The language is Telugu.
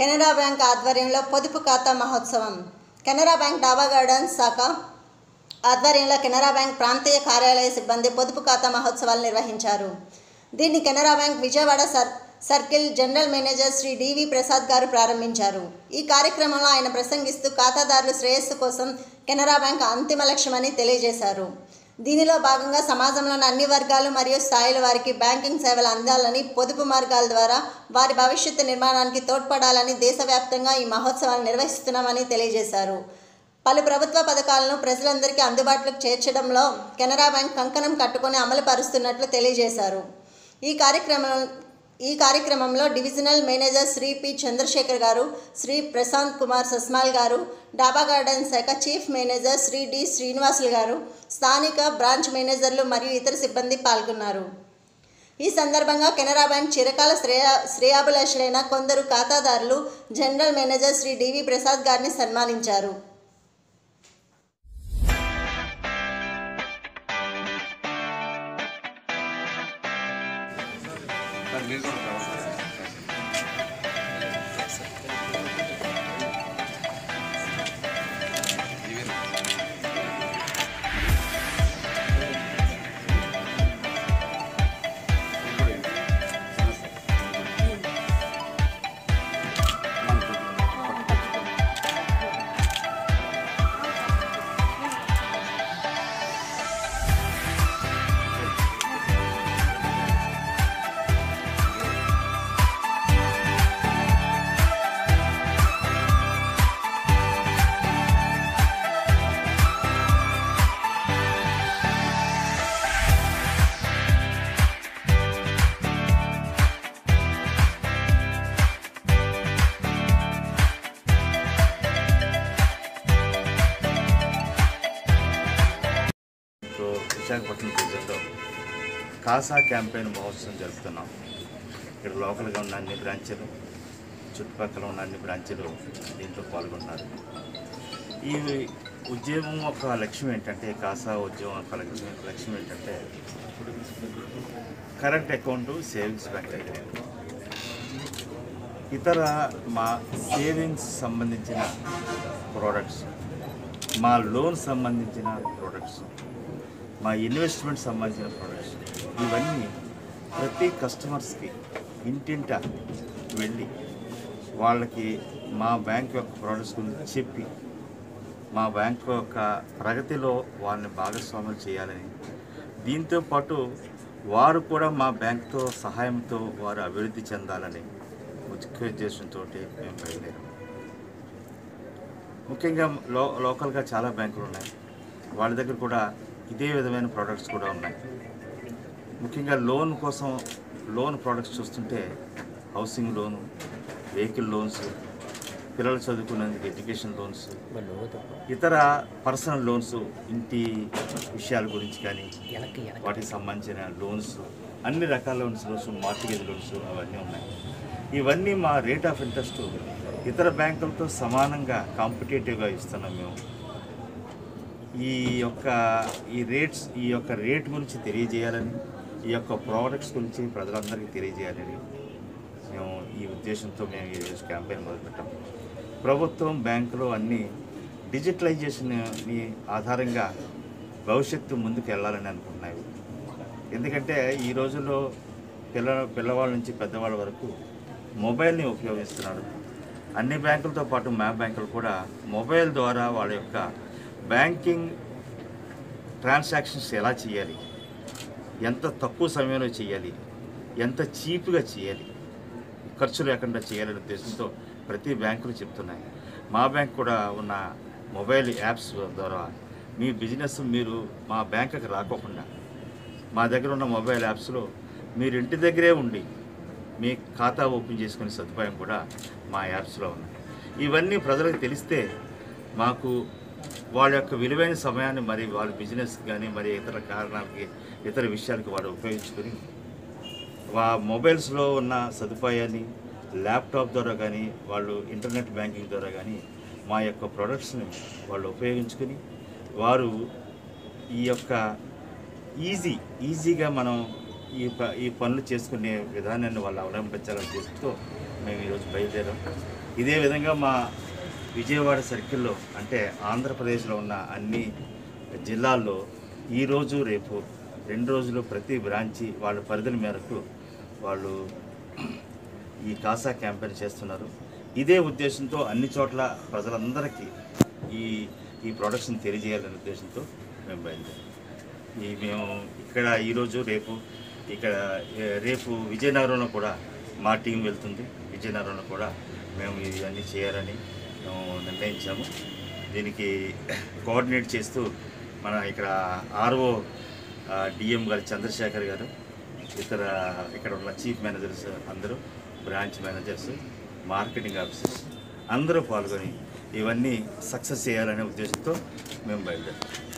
కెనరా బ్యాంక్ ఆధ్వర్యంలో పొదుపు ఖాతా మహోత్సవం కెనరా బ్యాంక్ డాబా గార్డెన్స్ శాఖ ఆధ్వర్యంలో కెనరా బ్యాంక్ ప్రాంతీయ కార్యాలయ సిబ్బంది పొదుపు ఖాతా మహోత్సవాలు నిర్వహించారు దీన్ని Canara bank Vijayawada sir circle general manager Shri DV Prasad garu ప్రారంభించారు ఈ కార్యక్రమంలో ఆయన ప్రసంగిస్తూ ఖాతాదారుల శ్రేయస్సు కోసం కెనరా బ్యాంక్ అంతిమ లక్ష్యమని తెలియజేశారు దీనిలో భాగంగా సమాజంలోని అన్ని వర్గాలు మరియు స్థాయిల వారికి బ్యాంకింగ్ సేవలు అందాలని పొదుపు మార్గాల ద్వారా వారి భవిష్యత్తు నిర్మాణానికి తోడ్పడాలని దేశవ్యాప్తంగా ఈ మహోత్సవాలు నిర్వహిస్తున్నామని తెలియజేశారు పలు ప్రభుత్వ పథకాలను ప్రజలందరికీ అందుబాటులోకి చేర్చడంలో కెనరా బ్యాంక్ కంకణం కట్టుకొని అమలు పరుస్తున్నట్లు తెలియజేశారు ఈ కార్యక్రమం ఈ కార్యక్రమంలో divisional manager Shri P Chandrasekhar garu Shri Prashant Kumar Sasmal garu Daba garden శాఖ chief manager Shri D Srinivasulu garu స్థానిక బ్రాంచ్ మేనేజర్లు మరియు ఇతర సిబ్బంది పాల్గొన్నారు ఈ సందర్భంగా కెనరా బ్యాంక్ చిరకాల శ్రేయ శ్రేయాభిలాషులైన కొందరు ఖాతాదారులు general manager Shri DV Prasad గారిని సన్మానించారు సో విశాఖపట్నం జిల్లాలో కాసా క్యాంపెయిన్ మహోత్సవం జరుపుతున్నాం ఇక్కడ లోకల్గా ఉన్న అన్ని బ్రాంచీలు చుట్టుపక్కల ఉన్న అన్ని బ్రాంచీలు దీంట్లో పాల్గొన్నారు ఈ ఉద్యమం ఒక లక్ష్యం ఏంటంటే కాసా ఉద్యమం ఒక లక్ష్యం లక్ష్యం ఏంటంటే current account savings bank account ఇతర మా సేవింగ్స్ సంబంధించిన ప్రోడక్ట్స్ మా లోన్ సంబంధించిన ప్రోడక్ట్స్ మా ఇన్వెస్ట్మెంట్ సంబంధించిన ప్రోడక్ట్స్ ఇవన్నీ ప్రతి కస్టమర్స్కి ఇంటింట వెళ్ళి వాళ్ళకి మా బ్యాంక్ యొక్క ప్రోడక్ట్స్ గురించి చెప్పి మా బ్యాంక్ యొక్క ప్రగతిలో వాళ్ళని భాగస్వాములు చేయాలని దీంతో పాటు వారు కూడా మా బ్యాంక్తో సహాయంతో వారు అభివృద్ధి చెందాలని ముఖ్య ఉద్దేశంతో మేము బయలుదేరాం ముఖ్యంగా లో లోకల్గా చాలా బ్యాంకులు ఉన్నాయి వాళ్ళ దగ్గర కూడా ఇదే విధమైన ప్రోడక్ట్స్ కూడా ఉన్నాయి ముఖ్యంగా లోన్ కోసం లోన్ ప్రోడక్ట్స్ చూస్తుంటే హౌసింగ్ లోను వెహికల్ లోన్స్ పిల్లలు చదువుకునేందుకు ఎడ్యుకేషన్ లోన్స్ ఇతర పర్సనల్ లోన్స్ ఇంటి విషయాల గురించి కానీ వాటికి సంబంధించిన లోన్స్ అన్ని రకాల లోన్స్ లోన్స్ మార్టిగేజ్ లోన్స్ అవన్నీ ఉన్నాయి ఇవన్నీ మా రేట్ ఆఫ్ ఇంట్రెస్ట్ ఇతర బ్యాంకులతో సమానంగా కాంపిటేటివ్గా ఇస్తున్నాం మేము ఈ యొక్క ఈ రేట్స్ ఈ యొక్క రేట్ గురించి తెలియజేయాలని ఈ యొక్క ప్రోడక్ట్స్ గురించి ప్రజలందరికీ తెలియజేయాలని మేము ఈ ఉద్దేశంతో మేము ఈ రోజు క్యాంపెయిన్ మొదలుపెట్టాం ప్రభుత్వం బ్యాంకులు అన్నీ డిజిటలైజేషన్ని ఆధారంగా భవిష్యత్తు ముందుకు వెళ్ళాలని అనుకుంటున్నాయి ఎందుకంటే ఈ రోజుల్లో పిల్ల పిల్లవాళ్ళ నుంచి పెద్దవాళ్ళ వరకు మొబైల్ని ఉపయోగిస్తున్నారు అన్ని బ్యాంకులతో పాటు మా బ్యాంకులు కూడా మొబైల్ ద్వారా వాళ్ళ యొక్క బ్యాంకింగ్ ట్రాన్సాక్షన్స్ ఎలా చేయాలి ఎంత తక్కువ సమయంలో చేయాలి ఎంత చీప్గా చేయాలి ఖర్చు లేకుండా చేయాలనే ఉద్దేశంతో ప్రతి బ్యాంకులు చెప్తున్నాయి మా బ్యాంక్ కూడా ఉన్న మొబైల్ యాప్స్ ద్వారా మీ బిజినెస్ మీరు మా బ్యాంకుకి రాకోకుండా మా దగ్గర ఉన్న మొబైల్ యాప్స్లో మీరు ఇంటి దగ్గరే ఉండి మీ ఖాతా ఓపెన్ చేసుకునే సదుపాయం కూడా మా యాప్స్లో ఉన్నాయి ఇవన్నీ ప్రజలకు తెలిస్తే మాకు వాళ్ళ యొక్క విలువైన సమయాన్ని మరి వాళ్ళ బిజినెస్ కానీ మరి ఇతర కారణాలకి ఇతర విషయాలకి వాళ్ళు ఉపయోగించుకొని వా మొబైల్స్లో ఉన్న సదుపాయాన్ని ల్యాప్టాప్ ద్వారా కానీ వాళ్ళు ఇంటర్నెట్ బ్యాంకింగ్ ద్వారా కానీ మా యొక్క ప్రొడక్ట్స్ని వాళ్ళు ఉపయోగించుకొని వారు ఈ యొక్క ఈజీ ఈజీగా మనం ఈ ప ఈ పనులు చేసుకునే విధానాన్ని వాళ్ళు అవలంబించాలని ఉద్దేశంతో మేము ఈరోజు బయలుదేరాం ఇదే విధంగా మా విజయవాడ సర్కిల్లో అంటే ఆంధ్రప్రదేశ్లో ఉన్న అన్ని జిల్లాల్లో ఈరోజు రేపు రెండు రోజులు ప్రతి బ్రాంచి వాళ్ళ పరిధుల మేరకు వాళ్ళు ఈ కాసా క్యాంపెయిన్ చేస్తున్నారు ఇదే ఉద్దేశంతో అన్ని చోట్ల ప్రజలందరికీ ఈ ఈ ప్రొడక్షన్ తెలియజేయాలనే ఉద్దేశంతో మేము బయలుదేరాం ఈ మేము ఇక్కడ ఈరోజు రేపు ఇక్కడ ఏ, రేపు విజయనగరంలో కూడా మా టీం వెళ్తుంది విజయనగరంలో కూడా మేము ఇవన్నీ చేయాలని మేము నిర్ణయించాము దీనికి కోఆర్డినేట్ చేస్తూ మన ఇక్కడ ఆర్ఓ డిఎం గారు చంద్రశేఖర్ గారు ఇతర ఇక్కడ ఉన్న చీఫ్ మేనేజర్స్ అందరూ బ్రాంచ్ మేనేజర్స్ మార్కెటింగ్ ఆఫీసర్స్ అందరూ పాల్గొని ఇవన్నీ సక్సెస్ చేయాలనే ఉద్దేశంతో మేము బయలుదేరాం